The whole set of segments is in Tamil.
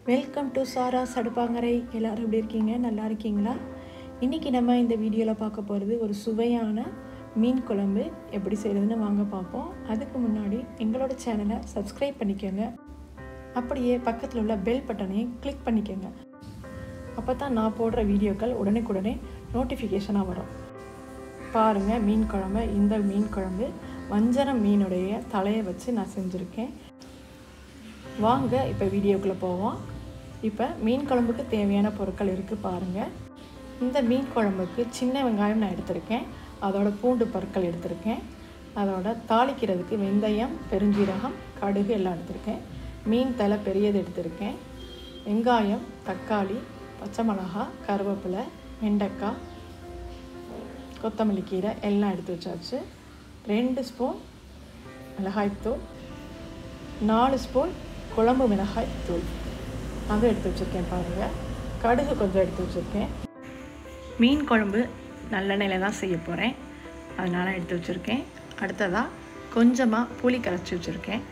வெல்கம் டு சாரா சடுப்பாங்கரை எல்லோரும் எப்படி இருக்கீங்க நல்லா இருக்கீங்களா இன்றைக்கி நம்ம இந்த வீடியோவில் பார்க்க போகிறது ஒரு சுவையான மீன் குழம்பு எப்படி செய்கிறதுன்னு வாங்க பார்ப்போம் அதுக்கு முன்னாடி எங்களோட சேனலை சப்ஸ்கிரைப் பண்ணிக்கோங்க அப்படியே பக்கத்தில் உள்ள பெல் பட்டனையும் கிளிக் பண்ணிக்கோங்க அப்போ தான் நான் போடுற வீடியோக்கள் உடனுக்குடனே நோட்டிஃபிகேஷனாக வரும் பாருங்கள் மீன் குழம்பு இந்த மீன் குழம்பு வஞ்சரம் மீனுடைய தலையை வச்சு நான் செஞ்சுருக்கேன் வாங்க இப்போ வீடியோக்குள்ளே போவோம் இப்போ மீன் குழம்புக்கு தேவையான பொருட்கள் இருக்குது பாருங்கள் இந்த மீன் குழம்புக்கு சின்ன வெங்காயம் நான் எடுத்திருக்கேன் அதோட பூண்டு பற்கள் எடுத்திருக்கேன் அதோட தாளிக்கிறதுக்கு வெந்தயம் பெருஞ்சீரகம் கடுகு எல்லாம் எடுத்திருக்கேன் மீன் தலை பெரியது எடுத்திருக்கேன் வெங்காயம் தக்காளி பச்சை மிளகா கருவேப்பிலை வெண்டைக்காய் கொத்தமல்லி கீரை எல்லாம் எடுத்து வச்சாச்சு ரெண்டு ஸ்பூன் மிளகாய்த்தூள் நாலு ஸ்பூன் குழம்பு மிளகாய் தூள் அதுவும் எடுத்து வச்சுருக்கேன் பாருங்கள் கடுகு கொஞ்சம் எடுத்து வச்சுருக்கேன் மீன் குழம்பு நல்லெண்ணெயில் தான் செய்ய போகிறேன் அதனால் எடுத்து வச்சுருக்கேன் அடுத்ததாக கொஞ்சமாக புளி கரைச்சி வச்சுருக்கேன்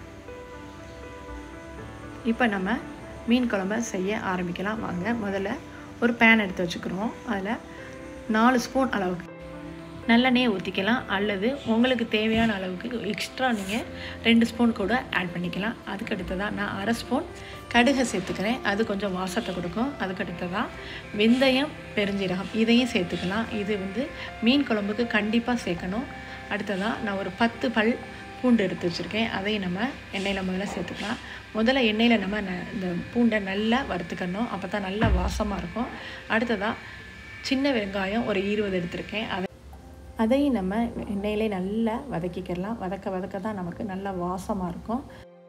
இப்போ நம்ம மீன் குழம்ப செய்ய ஆரம்பிக்கலாம் வாங்க முதல்ல ஒரு பேன் எடுத்து வச்சுக்கிறோம் அதில் நாலு ஸ்பூன் அளவுக்கு நல்லெண்ணெயை ஊற்றிக்கலாம் அல்லது உங்களுக்கு தேவையான அளவுக்கு எக்ஸ்ட்ரா நீங்கள் ரெண்டு ஸ்பூன் கூட ஆட் பண்ணிக்கலாம் அதுக்கு அடுத்ததாக நான் அரை ஸ்பூன் கடுகை சேர்த்துக்கிறேன் அது கொஞ்சம் வாசத்தை கொடுக்கும் அதுக்கு அடுத்ததாக வெந்தயம் பெருஞ்சீரகம் இதையும் சேர்த்துக்கலாம் இது வந்து மீன் குழம்புக்கு கண்டிப்பாக சேர்க்கணும் அடுத்ததாக நான் ஒரு பத்து பல் பூண்டு எடுத்து வச்சுருக்கேன் அதையும் நம்ம எண்ணெயில் முதல்ல சேர்த்துக்கலாம் முதல்ல எண்ணெயில் நம்ம ந இந்த பூண்டை நல்லா வறுத்துக்கணும் அப்போ தான் நல்லா வாசமாக இருக்கும் அடுத்ததாக சின்ன வெங்காயம் ஒரு இருபது எடுத்திருக்கேன் அதை அதையும் நம்ம எண்ணெயிலே நல்லா வதக்கிக்கலாம் வதக்க வதக்க தான் நமக்கு நல்லா வாசமாக இருக்கும்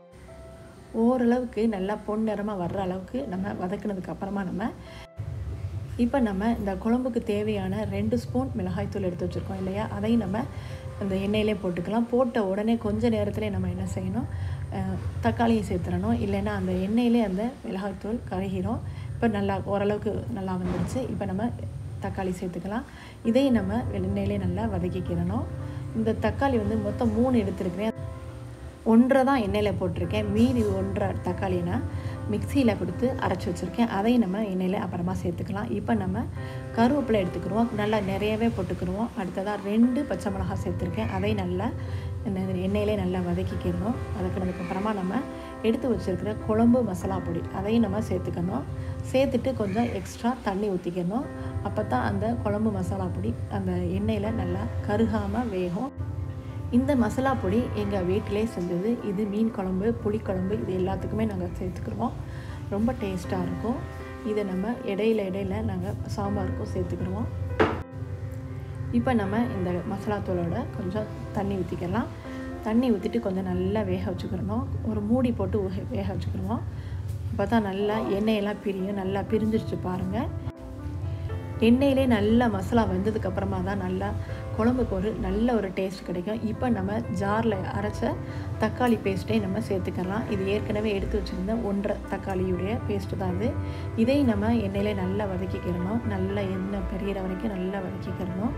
ஓரளவுக்கு நல்லா பொன்னிறமாக வர்ற அளவுக்கு நம்ம வதக்குனதுக்கு அப்புறமா நம்ம இப்போ நம்ம இந்த குழம்புக்கு தேவையான ரெண்டு ஸ்பூன் மிளகாய்த்தூள் எடுத்து வச்சுருக்கோம் இல்லையா அதையும் நம்ம அந்த எண்ணெயிலே போட்டுக்கலாம் போட்ட உடனே கொஞ்ச நேரத்துலேயே நம்ம என்ன செய்யணும் தக்காளியை சேர்த்துடணும் இல்லைன்னா அந்த எண்ணெயிலே அந்த மிளகாய்த்தூள் கருகிரும் இப்போ நல்லா ஓரளவுக்கு நல்லா வந்துடுச்சு இப்போ நம்ம தக்காளி சேர்த்துக்கலாம் இதையும் நம்ம எண்ணெயிலே நல்லா வதக்கிக்கிறணும் இந்த தக்காளி வந்து மொத்தம் மூணு எடுத்துருக்கிறேன் ஒன்றரை தான் எண்ணெயில் போட்டிருக்கேன் மீதி ஒன்றரை தக்காளியை நான் மிக்சியில் கொடுத்து அரைச்சி வச்சுருக்கேன் அதையும் நம்ம எண்ணெயில் அப்புறமா சேர்த்துக்கலாம் இப்போ நம்ம கருவேப்பிலை எடுத்துக்கிடுவோம் நல்லா நிறையவே போட்டுக்கிடுவோம் அடுத்ததாக ரெண்டு பச்சை மிளகா சேர்த்துருக்கேன் அதையும் நல்லா எண்ணெயிலே நல்லா வதக்கிக்கிடணும் வதக்கினதுக்கப்புறமா நம்ம எடுத்து வச்சுருக்கிற குழம்பு மசாலா பொடி அதையும் நம்ம சேர்த்துக்கணும் சேர்த்துட்டு கொஞ்சம் எக்ஸ்ட்ரா தண்ணி ஊற்றிக்கணும் அப்போ தான் அந்த குழம்பு மசாலா பொடி அந்த எண்ணெயில் நல்லா கருகாமல் வேகும் இந்த மசாலா பொடி எங்கள் வீட்டிலே செஞ்சது இது மீன் குழம்பு புளிக்குழம்பு இது எல்லாத்துக்குமே நாங்கள் சேர்த்துக்கிடுவோம் ரொம்ப டேஸ்ட்டாக இருக்கும் இதை நம்ம இடையில இடையில நாங்கள் சாம்பாருக்கும் சேர்த்துக்கிடுவோம் இப்போ நம்ம இந்த மசாலா தூளோட கொஞ்சம் தண்ணி ஊற்றிக்கலாம் தண்ணி ஊற்றிட்டு கொஞ்சம் நல்லா வேக வச்சுக்கிறணும் ஒரு மூடி போட்டு வேக வச்சுக்கிடுவோம் அப்போ தான் நல்லா எண்ணெயெல்லாம் பிரியும் நல்லா பிரிஞ்சிருச்சு பாருங்கள் எண்ணெயிலே நல்லா மசாலா வெந்ததுக்கப்புறமா தான் நல்லா குழம்புக்கு ஒரு நல்ல ஒரு டேஸ்ட் கிடைக்கும் இப்போ நம்ம ஜாரில் அரைச்ச தக்காளி பேஸ்ட்டை நம்ம சேர்த்துக்கலாம் இது ஏற்கனவே எடுத்து வச்சுருந்த ஒன்றரை தக்காளியுடைய பேஸ்ட்டு தான் இது இதையும் நம்ம எண்ணெயிலே நல்லா வதக்கிக்கிறணும் நல்லா எண்ணெய் பெரியற வரைக்கும் நல்லா வதக்கிக்கிறணும்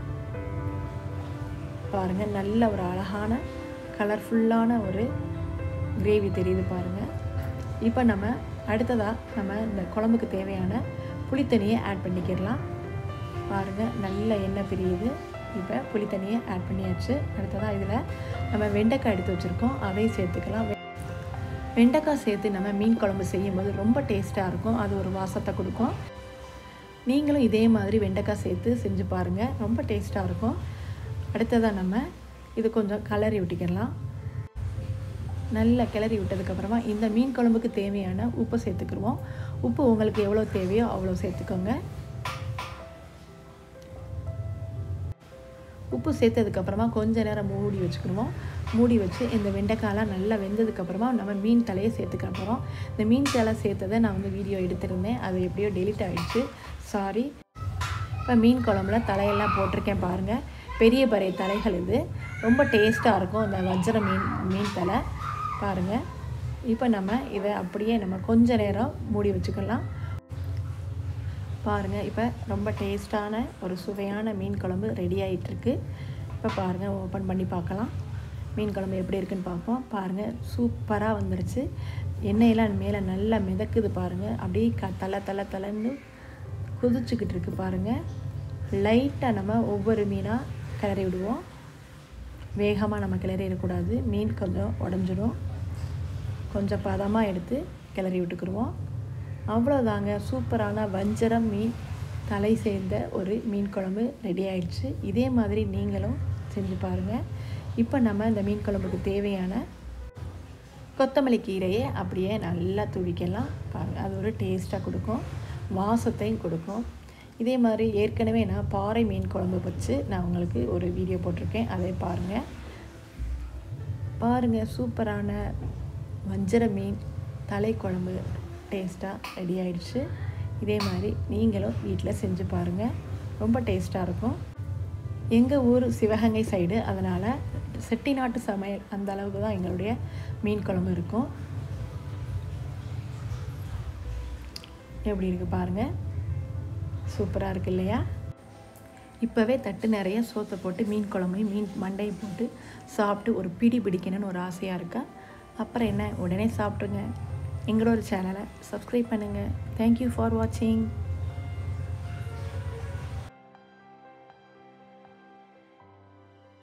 பாருங்கள் நல்ல ஒரு அழகான கலர்ஃபுல்லான ஒரு கிரேவி தெரியுது பாருங்கள் இப்போ நம்ம அடுத்ததாக நம்ம இந்த குழம்புக்கு தேவையான புளித்தண்ணியை ஆட் பண்ணிக்கிடலாம் பாருங்கள் நல்ல எண்ணெய் பிரியுது இப்போ புளித்தண்ணியை ஆட் பண்ணியாச்சு அடுத்ததாக இதில் நம்ம வெண்டைக்காய் எடுத்து வச்சுருக்கோம் அதையும் சேர்த்துக்கலாம் வெண்டைக்காய் சேர்த்து நம்ம மீன் குழம்பு செய்யும்போது ரொம்ப டேஸ்ட்டாக இருக்கும் அது ஒரு வாசத்தை கொடுக்கும் நீங்களும் இதே மாதிரி வெண்டைக்காய் சேர்த்து செஞ்சு பாருங்கள் ரொம்ப டேஸ்ட்டாக இருக்கும் அடுத்ததாக நம்ம இது கொஞ்சம் கலரி விட்டுக்கிடலாம் நல்லா கிளறி விட்டதுக்கப்புறமா இந்த மீன் குழம்புக்கு தேவையான உப்பு சேர்த்துக்கிடுவோம் உப்பு உங்களுக்கு எவ்வளோ தேவையோ அவ்வளோ சேர்த்துக்கோங்க உப்பு சேர்த்ததுக்கப்புறமா கொஞ்ச நேரம் மூடி வச்சுக்கிடுவோம் மூடி வச்சு இந்த வெண்டைக்காயெலாம் நல்லா வெந்ததுக்கப்புறமா நம்ம மீன் தலையை சேர்த்துக்க போகிறோம் இந்த மீன் தலை சேர்த்ததை நான் வந்து வீடியோ எடுத்திருந்தேன் அது எப்படியோ டெலிட் ஆகிடுச்சு சாரி இப்போ மீன் குழம்புல தலையெல்லாம் போட்டிருக்கேன் பாருங்கள் பெரிய பெரிய தலைகள் இது ரொம்ப டேஸ்ட்டாக இருக்கும் இந்த வஜ்ர மீன் மீன் தலை பாருங்கள் இப்போ நம்ம இதை அப்படியே நம்ம கொஞ்ச நேரம் மூடி வச்சுக்கலாம் பாருங்கள் இப்போ ரொம்ப டேஸ்ட்டான ஒரு சுவையான மீன் குழம்பு ரெடி ஆகிட்டுருக்கு இப்போ பாருங்கள் ஓப்பன் பண்ணி பார்க்கலாம் மீன் குழம்பு எப்படி இருக்குன்னு பார்ப்போம் பாருங்கள் சூப்பராக வந்துருச்சு எண்ணெயெல்லாம் மேலே நல்லா மிதக்குது பாருங்கள் அப்படியே க தலை தலை தலைன்னு குதிச்சுக்கிட்டு இருக்கு பாருங்கள் லைட்டாக நம்ம ஒவ்வொரு மீனாக கிளறி விடுவோம் வேகமாக நம்ம கிளறிடக்கூடாது மீன் கொஞ்சம் உடஞ்சிடும் கொஞ்சம் பதமாக எடுத்து கிளறி விட்டுக்குருவோம் அவ்வளோதாங்க சூப்பரான வஞ்சரம் மீன் தலை சேர்ந்த ஒரு மீன் குழம்பு ரெடி ஆயிடுச்சு இதே மாதிரி நீங்களும் செஞ்சு பாருங்கள் இப்போ நம்ம இந்த மீன் குழம்புக்கு தேவையான கொத்தமல்லி கீரையை அப்படியே நல்லா துவிக்கலாம் பாருங்கள் அது ஒரு டேஸ்ட்டாக கொடுக்கும் வாசத்தையும் கொடுக்கும் இதே மாதிரி ஏற்கனவே நான் பாறை மீன் குழம்பு வச்சு நான் உங்களுக்கு ஒரு வீடியோ போட்டிருக்கேன் அதை பாருங்கள் பாருங்கள் சூப்பரான வஞ்சர மீன் தலை குழம்பு டேஸ்ட்டாக ரெடி ஆயிடுச்சு இதே மாதிரி நீங்களும் வீட்டில் செஞ்சு பாருங்கள் ரொம்ப டேஸ்ட்டாக இருக்கும் எங்கள் ஊர் சிவகங்கை சைடு அதனால் செட்டிநாட்டு சமையல் அந்த அளவுக்கு தான் எங்களுடைய மீன் குழம்பு இருக்கும் எப்படி இருக்குது பாருங்கள் சூப்பராக இருக்குது இல்லையா இப்போவே தட்டு நிறைய சோத்தை போட்டு மீன் குழம்பையும் மீன் மண்டையும் போட்டு சாப்பிட்டு ஒரு பிடி பிடிக்கணும்னு ஒரு ஆசையாக இருக்கா அப்புறம் என்ன உடனே சாப்பிட்ருங்க எங்களோட சேனலை சப்ஸ்கிரைப் பண்ணுங்கள் தேங்க்யூ ஃபார் வாட்சிங்